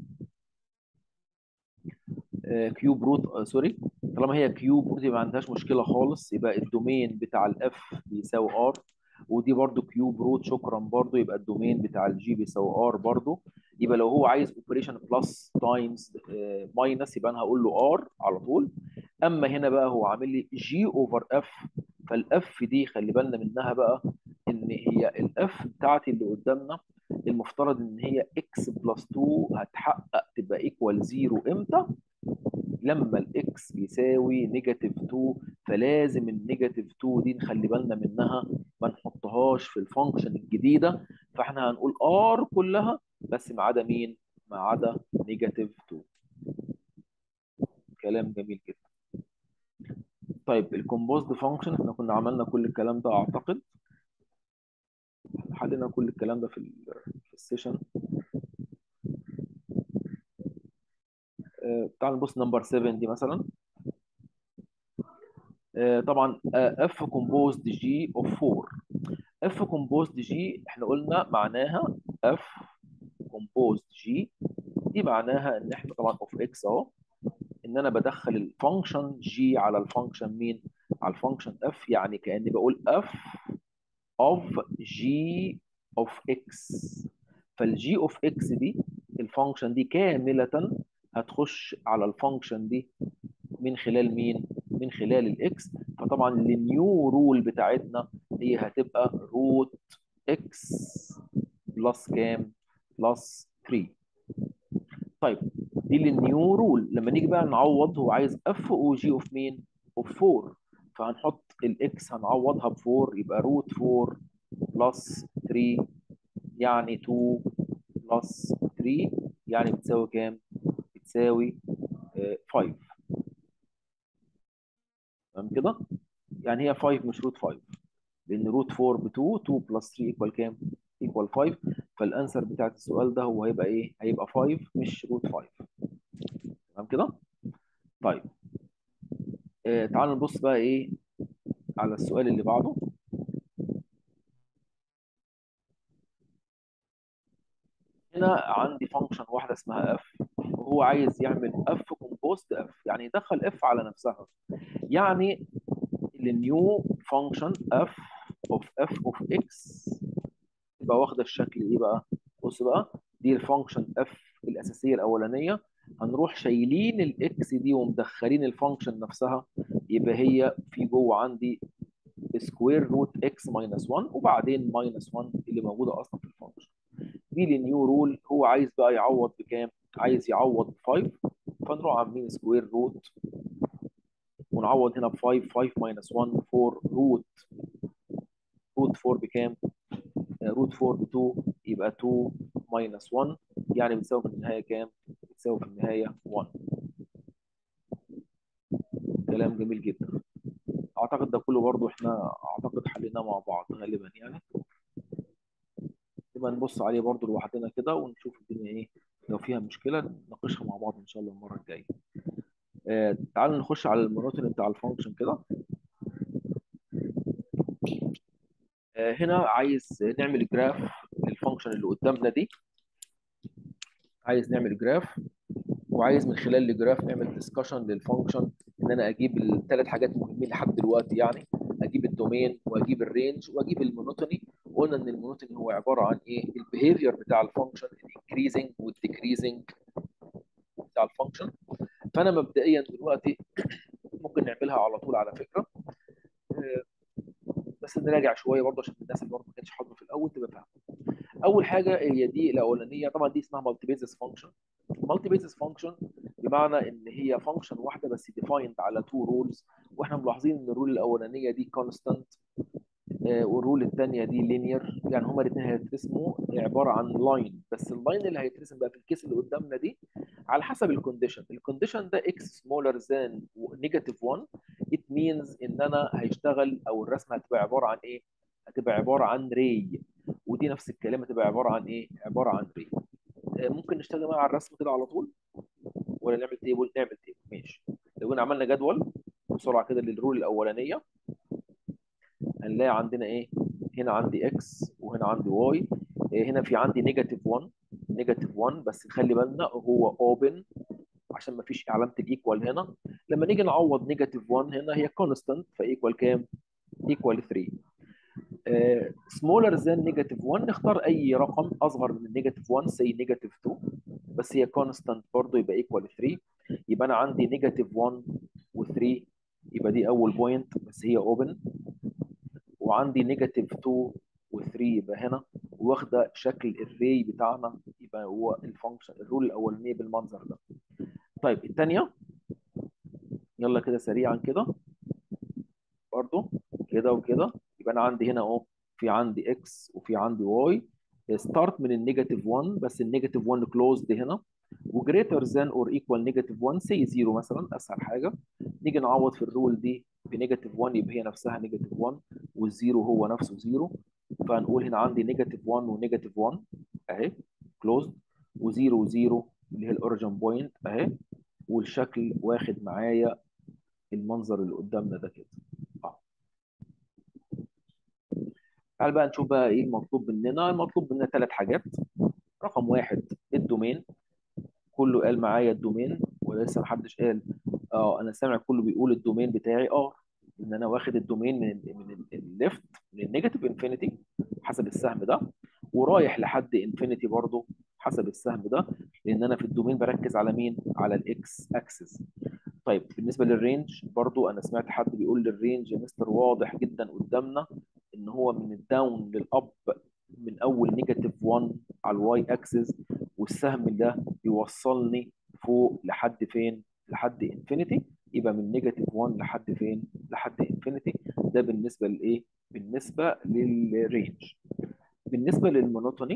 كيوب روت سوري طالما هي كيوب روت ما عندهاش مشكله خالص يبقى الدومين بتاع الاف بيساوي ار ودي برضو كيوب روت شكرا برضو يبقى الدومين بتاع الجي بيساوي ار برضو يبقى لو هو عايز اوبريشن بلس تايمز ماينس يبقى انا هقول له ار على طول اما هنا بقى هو عامل لي جي اوفر اف فالاف دي خلي بالنا منها بقى ان هي الاف بتاعتي اللي قدامنا المفترض ان هي اكس بلس 2 هتحقق تبقى ايكوال 0 امتى؟ لما الاكس بيساوي نيجاتيف 2 فلازم النيجاتيف 2 دي نخلي بالنا منها ما نحطهاش في الفانكشن الجديده فاحنا هنقول ار كلها بس ما عدا مين؟ ما عدا نيجاتيف 2 كلام جميل جدا طيب الكومبوزد فانكشن احنا كنا عملنا كل الكلام ده اعتقد حلينا كل الكلام ده في ال في السيشن آه، تعال نبص نمبر 7 دي مثلا آه، طبعا اف كومبوزد جي اوف 4 اف كومبوزد جي احنا قلنا معناها اف كومبوزد جي دي معناها ان احنا طبعا اوف اكس اهو ان انا بدخل الفانكشن جي على الفانكشن مين على الفانكشن اف يعني كاني بقول اف اوف جي اوف اكس فالجي اوف اكس دي الفانكشن دي كامله هتخش على الفانكشن دي من خلال مين من خلال الاكس فطبعا النيو رول بتاعتنا هي هتبقى روت اكس بلس كام بلس 3 طيب دي النيو رول لما نيجي بقى نعوض هو عايز اف او جي اوف مين اوف 4 فهنحط الاكس هنعوضها ب 4 يبقى روت 4 بلس 3 يعني 2 بلس 3 يعني بتساوي كام بتساوي آه، 5 تمام كده يعني هي 5 مش روت 5 لان روت 4 ب 2 2 بلس 3 ايكوال كام ايكوال 5 فالانسر بتاعت السؤال ده هو هيبقى ايه هيبقى 5 مش روت 5 تمام كده طيب آه تعالوا نبص بقى ايه على السؤال اللي بعده هنا عندي فانكشن واحده اسمها اف وهو عايز يعمل اف كومبوست اف يعني يدخل اف على نفسها يعني النيو فانكشن اف اوف اف اوف اكس تبقى واخده الشكل ايه بقى بص بقى دي الفانكشن اف الاساسيه الاولانيه هنروح شايلين الاكس دي ومدخلين الفانكشن نفسها يبقى هي في جوه عندي سكوير روت اكس ماينس 1 وبعدين ماينس 1 اللي موجوده اصلا في الفانكشن دي النيو رول هو عايز بقى يعوض بكام عايز يعوض ب 5 فنروح عاملين سكوير روت ونعوض هنا ب 5 5 ماينس 1 4 روت روت 4 بكام روت 4 ب 2 يبقى 2 ماينس 1 يعني بتساوي في النهايه كام بتساوي في النهايه 1 كلام جميل جدا اعتقد ده كله برضو احنا اعتقد حليناه مع بعض غالبا يعني يبقى نبص عليه برضو لوحدنا كده ونشوف الدنيا ايه لو فيها مشكله نناقشها مع بعض ان شاء الله المره الجايه آه تعالوا نخش على المونوتون بتاع الفانكشن كده آه هنا عايز نعمل جراف للفانكشن اللي قدامنا دي عايز نعمل جراف وعايز من خلال الجراف نعمل ديسكشن للفانكشن ان انا اجيب الثلاث حاجات مهمين لحد دلوقتي يعني اجيب الدومين واجيب الرينج واجيب المونوتوني قلنا ان المونوتوني هو عباره عن ايه البيهيفير بتاع الفانكشن الانكريزنج والديكريزنج بتاع الفانكشن فانا مبدئيا دلوقتي ممكن نعملها على طول على فكره آه، بس نراجع شويه برضه عشان الناس اللي برضه ما كانتش حاضره في الاول تبقى فاهمه اول حاجه هي دي الاولانيه طبعا دي اسمها مالتي بيزس فانكشن مالتي بيزس فانكشن بمعنى ان هي فانكشن واحده بس ديفايند على تو رولز واحنا ملاحظين ان الرول الاولانيه دي كونستانت والرول الثانيه دي لينير يعني هما الاثنين هيترسموا عباره عن لاين بس اللاين اللي هيترسم بقى في الكيس اللي قدامنا دي على حسب الكونديشن الكونديشن ده اكس سمولر ذان نيجاتيف 1 ات مينز ان انا هيشتغل او الرسمه هتبقى عباره عن ايه هتبقى عباره عن ري ودي نفس الكلام هتبقى عباره عن ايه عباره عن ري ممكن نشتغل مع الرسم كده على طول ولا نعمل تيبل نعمل تيبل ماشي لو جينا عملنا جدول بسرعه كده للرول الاولانيه هنلاقي عندنا ايه هنا عندي اكس وهنا عندي واي هنا في عندي نيجاتيف 1 نيجاتيف 1 بس نخلي بالنا هو اوبن عشان ما فيش علامه الايكوال هنا لما نيجي نعوض نيجاتيف 1 هنا هي كونستانت فايكوال كام ايكوال 3 سمولر ذان نيجاتيف 1 نختار اي رقم اصغر من النيجاتيف 1 سي نيجاتيف 2 بس هي كونستانت برضه يبقى ايكوال 3 يبقى انا عندي نيجاتيف 1 و3 يبقى دي اول بوينت بس هي اوبن وعندي نيجاتيف 2 و3 يبقى هنا واخده شكل الري بتاعنا يبقى هو الفانكشن الرول الاولانيه بالمنظر ده طيب الثانيه يلا كده سريعا كده برضو كده وكده يبقى انا عندي هنا اهو في عندي اكس وفي عندي واي ستارت من النيجاتيف 1 بس النيجاتيف 1 كلوزد هنا وجريتر ذان اور ايكوال نيجاتيف 1 سي 0 مثلا اسهل حاجه نيجي نعوض في الرول دي بنيجاتيف 1 يبقى هي نفسها نيجاتيف 1 والزيرو هو نفسه 0 فهنقول هنا عندي نيجاتيف 1 ونيجاتيف 1 اهي كلوزد و0 و0 اللي هي الاوريجن بوينت اهي والشكل واخد معايا المنظر اللي قدامنا ده كده اه تعال بقى نشوف بقى ايه المطلوب مننا المطلوب مننا ثلاث حاجات رقم واحد الدومين كله قال معايا الدومين ولسه ما حدش قال اه انا سامع كله بيقول الدومين بتاعي اه ان انا واخد الدومين من ال من الليفت من النيجاتيف انفينيتي حسب السهم ده ورايح لحد انفينيتي برضه حسب السهم ده لان انا في الدومين بركز على مين على الاكس اكسس طيب بالنسبه للرينج برضو انا سمعت حد بيقول للرينج يا مستر واضح جدا قدامنا ان هو من الداون للاب من اول نيجاتيف 1 على الواي اكسس والسهم ده يوصلني فوق لحد فين لحد انفينيتي يبقى من نيجاتيف 1 لحد فين لحد انفينيتي ده بالنسبه لايه بالنسبه للرينج بالنسبه للمونوتوني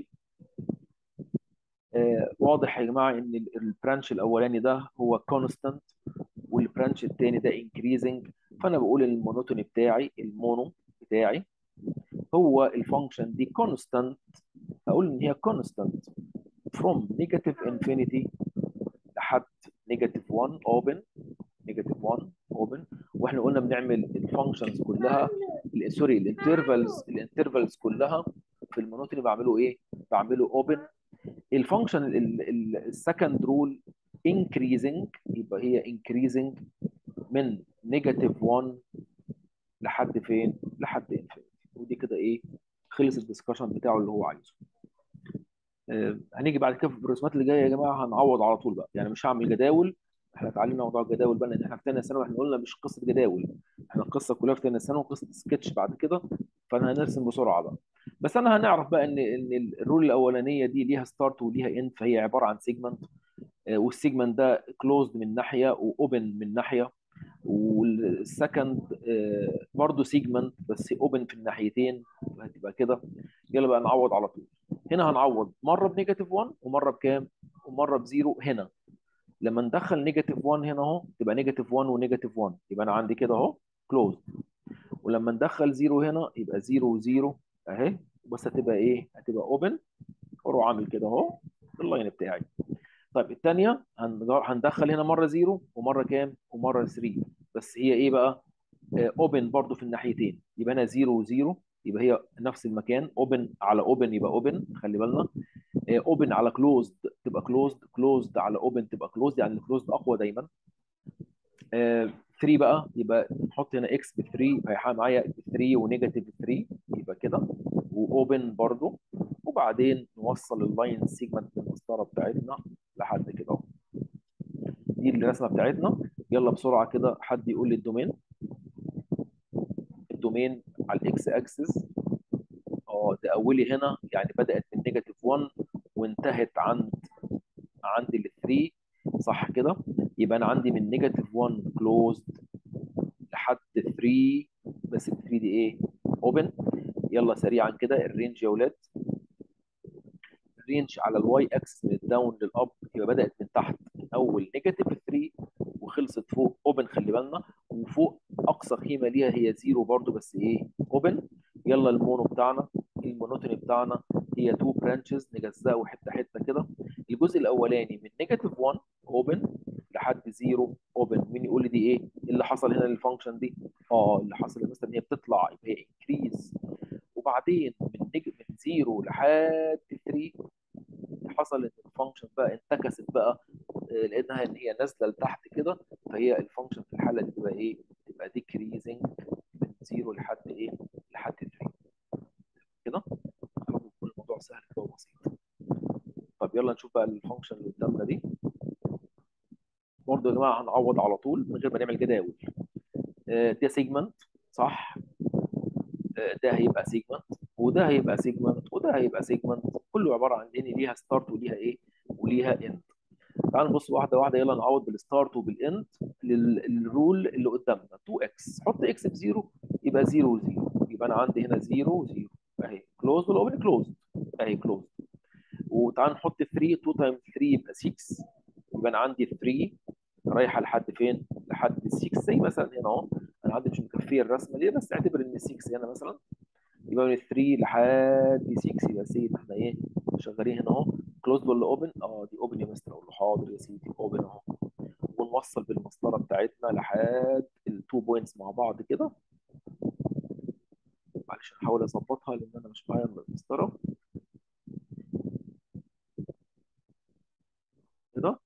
آه واضح يا جماعه ان ال- البرانش الاولاني ده هو كونستانت والبرانش الثاني ده انكريزنج فانا بقول المونوتوني بتاعي المونو بتاعي هو الفانكشن دي كونستانت اقول ان هي كونستانت from negative infinity لحد negative 1 open negative 1 open واحنا قلنا بنعمل الفانكشنز كلها ال- سوري الانترفالز الانترفالز كلها في المونوتوني بعمله ايه؟ بعمله اوبن الفانكشن السكند رول increasing يبقى هي increasing من نيجاتيف 1 لحد فين؟ لحد انفينيتي ودي كده ايه؟ خلص الدسكشن بتاعه اللي هو عايزه. آه، هنيجي بعد كده في الرسومات اللي جايه يا جماعه هنعوض على طول بقى يعني مش هعمل جداول احنا اتعلمنا موضوع الجداول بقى لان احنا في ثانيه ثانوي احنا قلنا مش قصه جداول احنا القصه كلها في ثانيه ثانوي وقصه سكتش بعد كده فانا هنرسم بسرعه بقى بس انا هنعرف بقى ان ان الرول الاولانيه دي ليها ستارت وليها اند فهي عباره عن سيجمنت والسيجمنت ده كلوزد من ناحيه واوبن من ناحيه والسكند برضه سيجمنت بس اوبن في الناحيتين هتبقى كده يلا بقى نعوض على طول هنا هنعوض مره بنيجاتيف 1 ومره بكام ومره بزيرو هنا لما ندخل نيجاتيف 1 هنا اهو تبقى نيجاتيف 1 ونيجاتيف 1 يبقى انا عندي كده اهو كلوز ولما ندخل زيرو هنا يبقى زيرو وزيرو اهي بس هتبقى ايه هتبقى اوبن واروح عامل كده اهو اللاين بتاعي طيب الثانيه هندخل هنا مره زيرو ومره كام ومره 3 بس هي ايه بقى اوبن برضو في الناحيتين يبقى انا زيرو وزيرو يبقى هي نفس المكان اوبن على اوبن يبقى اوبن خلي بالنا اوبن على كلوزد تبقى كلوزد كلوزد على اوبن تبقى كلوزد يعني الكلوزد اقوى دايما 3 بقى يبقى نحط هنا اكس ب 3 هيحقق معايا 3 ونيجاتيف 3 يبقى كده واوبن برضو وبعدين نوصل اللاين سيجمنت المسطره بتاعتنا لحد كده اهو دي الرسمه بتاعتنا يلا بسرعه كده حد يقول لي الدومين الدومين على الاكس اكسس اه ده اولي هنا يعني بدات من نيجاتيف 1 وانتهت عند عند ال 3 صح كده يبقى انا عندي من نيجاتيف 1 كلوزد لحد 3 بس ال 3 دي ايه اوبن يلا سريعا كده الرينج يا ولاد الرينج على الواي اكسس من الداون للاب يبقى بدات من تحت من اول نيجاتيف 3 وخلصت فوق اوبن خلي بالنا وفوق اقصى قيمه ليها هي زيرو برضو بس ايه اوبن يلا المونو بتاعنا المونوتوني بتاعنا هي تو برانشز نجزأه حته حته كده الجزء الاولاني من نيجاتيف 1 اوبن لحد زيرو اوبن مين يقول لي دي ايه اللي حصل هنا للفانكشن دي اه اللي حصل مثلا ان هي بتطلع يبقى هي انكريز وبعدين من نيج من زيرو لحد 3 حصل ان الفانكشن بقى انتكست بقى لانها ان هي نازله لتحت كده فهي الفانكشن في الحاله دي تبقى ايه؟ تبقى ديكريزنج من زيرو لحد ايه؟ لحد 3 كده يكون الموضوع سهل كده وبسيط طب يلا نشوف بقى الفانكشن اللي قدامنا دي برضه يا جماعه هنعوض على طول من غير ما نعمل جداول ده سيجمنت صح ده هيبقى سيجمنت وده هيبقى سيجمنت وده هيبقى سيجمنت كله عباره عن ان ليها ستارت وليها ايه وليها اند تعالوا نبص واحده واحده يلا نعوض بالستارت وبالاند للرول اللي قدامنا 2 اكس حط اكس بزيرو يبقى 0 و0 يبقى انا عندي هنا 0 و0 اهي كلوز والاوبن كلوز اهي كلوز وتعال نحط 3 2 تايمز 3 يبقى 6 يبقى انا عندي 3 رايحه لحد فين؟ لحد 6 زي مثلا هنا اهو انا عندي مش مكفيه الرسمه دي بس اعتبر ان 6 هنا مثلا يبقى من 3 لحد 6 يبقى سي احنا ايه شغالين هنا اهو كلوز ولا اوبن؟ اه دي اوبن يا مستر اقول له حاضر يا سيدي اوبن اهو ونوصل بالمسطره بتاعتنا لحد التو بوينتس مع بعض كده معلش هحاول اظبطها لان انا مش معايا المسطره كده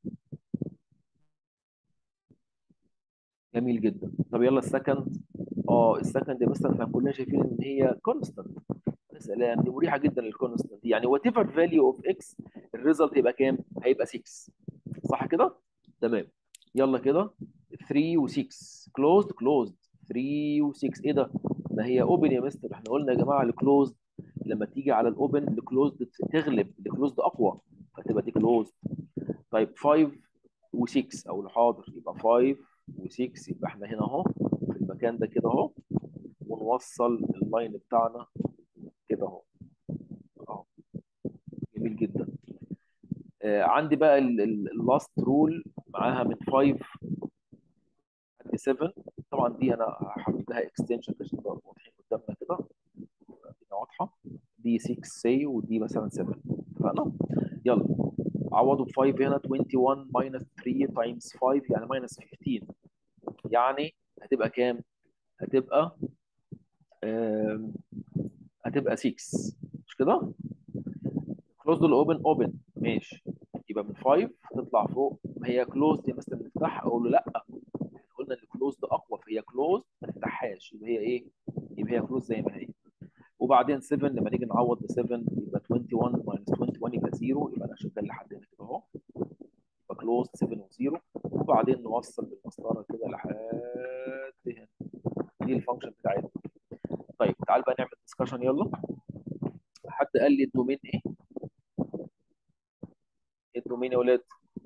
جميل جدا طب يلا السكند اه السكند مثلا احنا كلنا شايفين ان هي كونستانت يا سلام دي مريحه جدا للكونستانت يعني وات ايفر فاليو اوف اكس الريزلت هيبقى كام؟ هيبقى 6 صح كده؟ تمام يلا كده 3 و6 كلوزد كلوزد 3 و6 ايه ده؟ ما هي اوبن يا مستر احنا قلنا يا جماعه الكلوزد لما تيجي على الاوبن الكلوزد تغلب الكلوزد اقوى فتبقى دي كلوزد طيب 5 و6 او الحاضر يبقى 5 و6 يبقى احنا هنا اهو في المكان ده كده اهو ونوصل اللاين بتاعنا كده اهو اهو جميل جدا آه عندي بقى اللاست رول معاها من 5 لحد 7 طبعا دي انا هحط لها اكستنشن عشان تبقى واضحين قدامنا كده الدنيا واضحه دي 6 سي ودي مثلا 7 اتفقنا يلا عوضوا ب 5 هنا 21 ماينس 3 تايمز 5 يعني ماينس 15 يعني هتبقى كام؟ هتبقى آم، هتبقى 6 مش كده؟ كلوز الاوبن اوبن ماشي يبقى من 5 هتطلع فوق ما هي كلوز دي مثلا نفتحها اقول له لا احنا قلنا ان كلوز ده اقوى فهي كلوز ما نفتحهاش يبقى هي ايه؟ يبقى هي كلوز زي ما هي وبعدين 7 لما نيجي نعوض ب 7 يبقى 21 ماينس 21 يبقى 0 يبقى انا شغال لحد هنا كده اهو يبقى كلوز 7 و0 وبعدين نوصل بالمسطره كده لحد هنا دي الفانكشن بتاعتنا طيب تعال بقى نعمل ديسكشن يلا حد قال لي الدومين ايه؟ إيه الدومين يا ولاد؟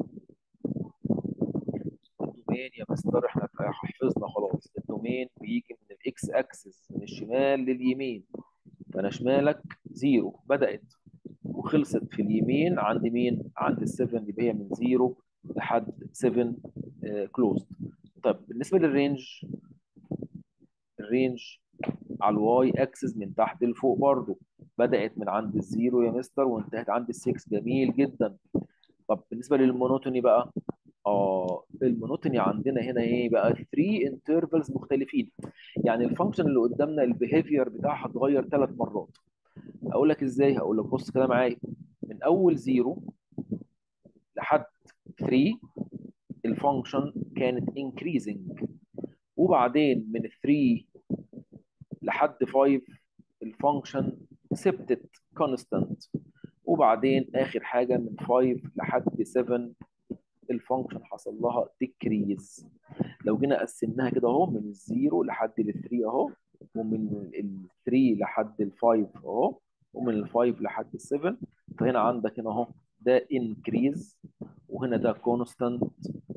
الدومين يا مستر احنا حفظنا خلاص الدومين بيجي من الاكس اكسس من الشمال لليمين فانا شمالك زيرو بدات وخلصت في اليمين عند مين؟ عند ال 7 يبقى هي من زيرو لحد 7 كلوزد طيب بالنسبه للرينج الرينج على الواي اكسس من تحت لفوق برضو بدات من عند الزيرو يا مستر وانتهت عند السكس جميل جدا طب بالنسبه للمونوتوني بقى اه المونوتوني عندنا هنا ايه بقى 3 انترفلز مختلفين يعني الفانكشن اللي قدامنا البيهيفير بتاعها اتغير ثلاث مرات اقول لك ازاي هقول لك بص كده معايا من اول زيرو لحد 3 الفانكشن كانت increasing وبعدين من 3 لحد 5 الفانكشن ثبتت constant وبعدين اخر حاجه من 5 لحد 7 الفانكشن حصل لها decrease لو جينا قسمناها كده اهو من الزيرو لحد ال 3 اهو ومن ال 3 لحد ال 5 اهو ومن ال 5 لحد ال 7 فهنا عندك هنا اهو ده increase وهنا ده constant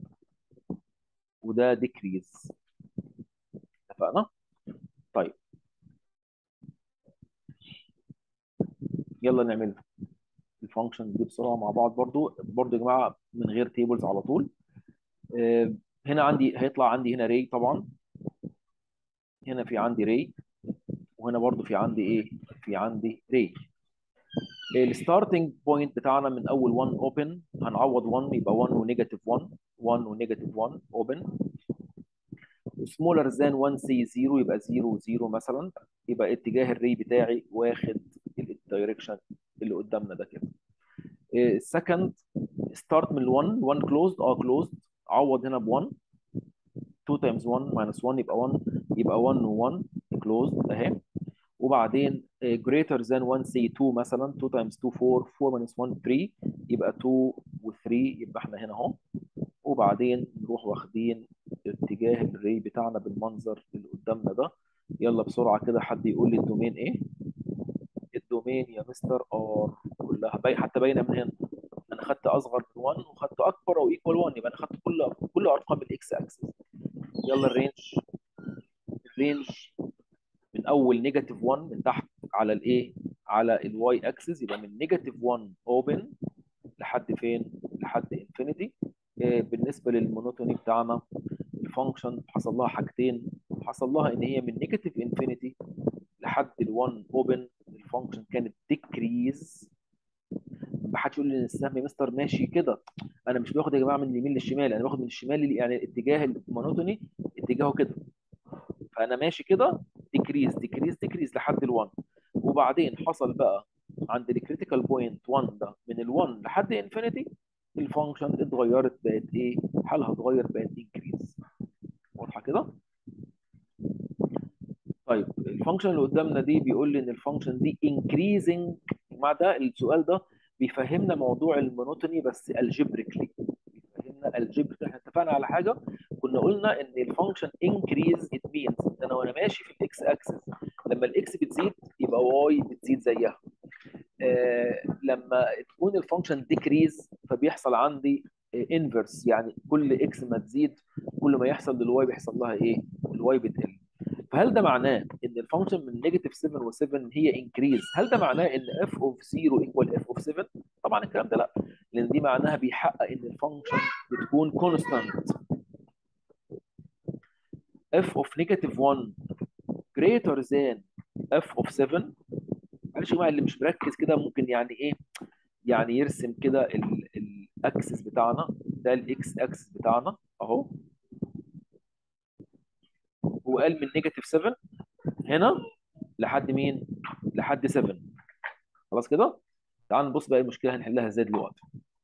وده decrease اتفقنا؟ طيب يلا نعملها الفانكشن دي بسرعه مع بعض برضو برضو يا جماعه من غير تيبلز على طول آه، هنا عندي هيطلع عندي هنا ري طبعا هنا في عندي ري وهنا برضو في عندي ايه في عندي ري الستارتنج بوينت بتاعنا من اول 1 اوبن هنعوض 1 يبقى 1 ونيجاتيف 1 1 ونيجاتيف 1 اوبن سمولر ذان 1 سي 0 يبقى 0 0 مثلا يبقى اتجاه الري بتاعي واخد الدايركشن اللي قدامنا ده كده السكند ستارت من 1 1 كلوزد اه كلوزد عوض هنا ب 1 2 تايمز 1 ماينس 1 يبقى 1 يبقى 1 و1 كلوزد اهي وبعدين greater than 1 سي 2 مثلا 2 تايمز 2 4 4 ماينس 1 3 يبقى 2 و3 يبقى احنا هنا اهو وبعدين نروح واخدين اتجاه الري بتاعنا بالمنظر اللي قدامنا ده يلا بسرعه كده حد يقول لي الدومين ايه الدومين يا مستر ار كلها باي حتى باينه من هنا انا خدت اصغر من 1 وخدت اكبر او ايكوال 1 يبقى انا خدت كل كل ارقام الاكس اكسس يلا الرينج الرينج من اول نيجاتيف 1 من تحت على الايه على الواي اكسس يبقى من نيجاتيف 1 اوبن لحد فين لحد انفينيتي بالنسبه للمونوتوني بتاعنا الفانكشن حصل لها حاجتين حصل لها ان هي من نيجاتيف انفينيتي لحد ال1 اوبن الفانكشن كانت ديكريز ما حدش يقول لي ان السهم يا مستر ماشي كده انا مش باخد يا جماعه من اليمين للشمال انا باخد من الشمال لل- يعني اتجاه المونوتوني اتجاهه كده فانا ماشي كده ديكريز ديكريز ديكريز لحد ال1 وبعدين حصل بقى عند الكريتيكال بوينت 1 ده من ال1 لحد انفينيتي الفانكشن اتغيرت بقت ايه حالها اتغير بقت انكريز واضحه كده طيب الفانكشن اللي قدامنا دي بيقول لي ان الفانكشن دي increasing مع ده السؤال ده بيفهمنا موضوع المونوتوني بس الجبريكلي بيفهمنا الجبر احنا اتفقنا على حاجه كنا قلنا ان الفانكشن increase it means ان انا وانا ماشي في الاكس اكسس لما الاكس بتزيد يبقى واي بتزيد بتزيد زيها آه، لما تكون الفانكشن ديكريز فبيحصل عندي انفرس يعني كل اكس ما تزيد كل ما يحصل للواي بيحصل لها ايه؟ الواي بتقل فهل ده معناه ان الفانكشن من نيجاتيف 7 و7 هي انكريز هل ده معناه ان اف اوف 0 ايكوال اف اوف 7 طبعا الكلام ده لا لان دي معناها بيحقق ان الفانكشن بتكون كونستانت اف اوف نيجاتيف 1 greater than اف اوف 7 معلش يا جماعه اللي مش مركز كده ممكن يعني ايه يعني يرسم كده الاكسس بتاعنا ده الاكس اكسس بتاعنا اهو هو قال من نيجاتيف 7 هنا لحد مين؟ لحد 7 خلاص كده؟ تعال نبص بقى المشكله هنحلها ازاي دلوقتي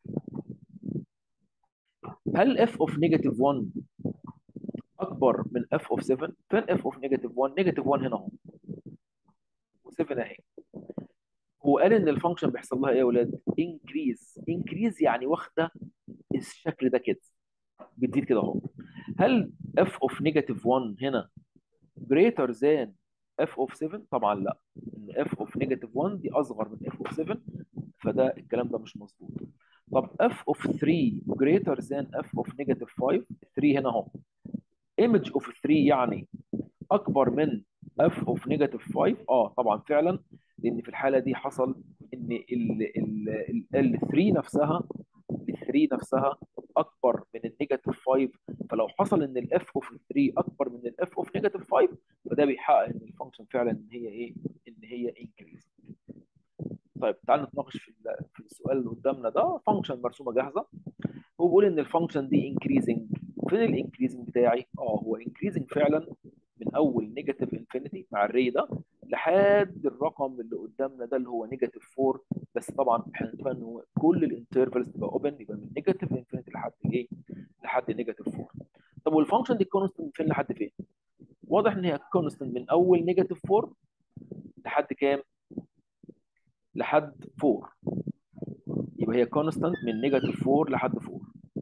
هل اف اوف نيجاتيف 1 اكبر من اف اوف 7 فين اف اوف نيجاتيف 1 نيجاتيف 1 هنا اهو و7 اهي هو قال ان الفانكشن بيحصل لها ايه يا ولاد انكريز انكريز يعني واخده الشكل ده كده بتزيد كده اهو هل اف اوف نيجاتيف 1 هنا greater than اف اوف 7 طبعا لا ان اف اوف نيجاتيف 1 دي اصغر من اف اوف 7 فده الكلام ده مش مظبوط طب اف اوف 3 greater than اف اوف نيجاتيف 5 3 هنا اهو ايمج اوف 3 يعني اكبر من اف اوف نيجاتيف 5 اه طبعا فعلا لان في الحاله دي حصل ان ال 3 نفسها ال 3 نفسها اكبر من النيجاتيف 5 فلو حصل ان الاف اوف 3 اكبر من الاف اوف نيجاتيف 5 فده بيحقق ان الفانكشن فعلا ان هي ايه ان هي انكريز طيب تعال نتناقش في في السؤال اللي قدامنا ده فانكشن مرسومه جاهزه هو بيقول ان الفانكشن دي انكريزنج فين الانكريزنج بتاعي اه هو انكريزنج فعلا من اول نيجاتيف انفينيتي مع الري ده لحد الرقم اللي قدامنا ده اللي هو نيجاتيف 4 بس طبعا احنا نتفق ان هو كل الانترفلز تبقى اوبن يبقى من نيجاتيف انفينيتي لحد ايه؟ لحد نيجاتيف 4 طب والفانكشن دي كونستنت فين لحد فين؟ واضح ان هي كونستنت من اول نيجاتيف 4 لحد كام؟ لحد 4 يبقى هي كونستنت من نيجاتيف 4 لحد 4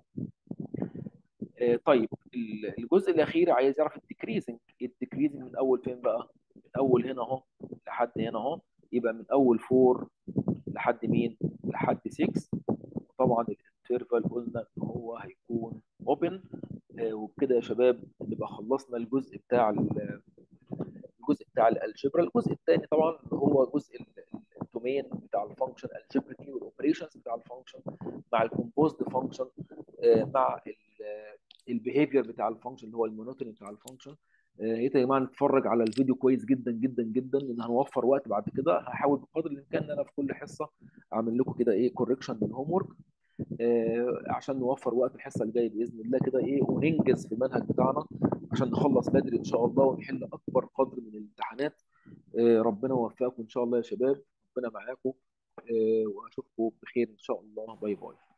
آه طيب الجزء الاخير عايز يعرف الديكريزنج الديكريزنج من اول فين بقى؟ من اول هنا اهو لحد هنا اهو يبقى من اول 4 لحد مين؟ لحد 6 طبعا الانترفال قلنا ان هو هيكون اوبن آه وبكده يا شباب نبقى خلصنا الجزء بتاع الجزء بتاع الالجبرا الجزء الثاني طبعا هو جزء الدومين بتاع الفانكشن الجبرتي والاوبريشنز بتاع الفانكشن مع الكومبوزد فانكشن آه مع البيهيفير بتاع الفانكشن اللي هو المونوتوني بتاع الفانكشن يا ريت يا جماعه نتفرج على الفيديو كويس جدا جدا جدا لان هنوفر وقت بعد كده هحاول بقدر الامكان ان انا في كل حصه اعمل لكم كده ايه كوركشن للهوم ورك آه عشان نوفر وقت الحصه اللي جايه باذن الله كده ايه وننجز في المنهج بتاعنا عشان نخلص بدري ان شاء الله ونحل اكبر قدر من الامتحانات آه ربنا يوفقكم ان شاء الله يا شباب ربنا معاكم آه واشوفكم بخير ان شاء الله باي باي